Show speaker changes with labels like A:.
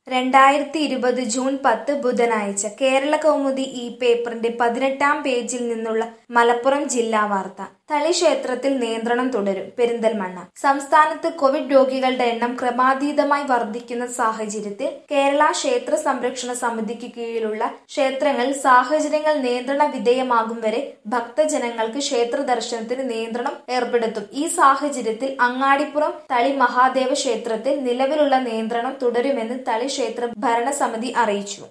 A: രണ്ടായിരത്തി ഇരുപത് ജൂൺ പത്ത് ബുധനാഴ്ച കേരള കൗമുദി ഈ പേപ്പറിന്റെ പതിനെട്ടാം പേജിൽ നിന്നുള്ള മലപ്പുറം ജില്ലാ വാർത്ത തളി ക്ഷേത്രത്തിൽ നിയന്ത്രണം തുടരും പെരിന്തൽമണ്ണ സംസ്ഥാനത്ത് കോവിഡ് രോഗികളുടെ എണ്ണം ക്രമാതീതമായി വർദ്ധിക്കുന്ന സാഹചര്യത്തിൽ കേരള ക്ഷേത്ര സംരക്ഷണ സമിതിക്ക് കീഴിലുള്ള ക്ഷേത്രങ്ങളിൽ സാഹചര്യങ്ങൾ നിയന്ത്രണ വിധേയമാകും വരെ ഭക്തജനങ്ങൾക്ക് ക്ഷേത്ര ദർശനത്തിന് നിയന്ത്രണം ഏർപ്പെടുത്തും ഈ സാഹചര്യത്തിൽ അങ്ങാടിപ്പുറം തളി മഹാദേവ ക്ഷേത്രത്തിൽ നിലവിലുള്ള നിയന്ത്രണം തുടരുമെന്ന് തളി ക്ഷേത്ര ഭരണസമിതി അറിയിച്ചു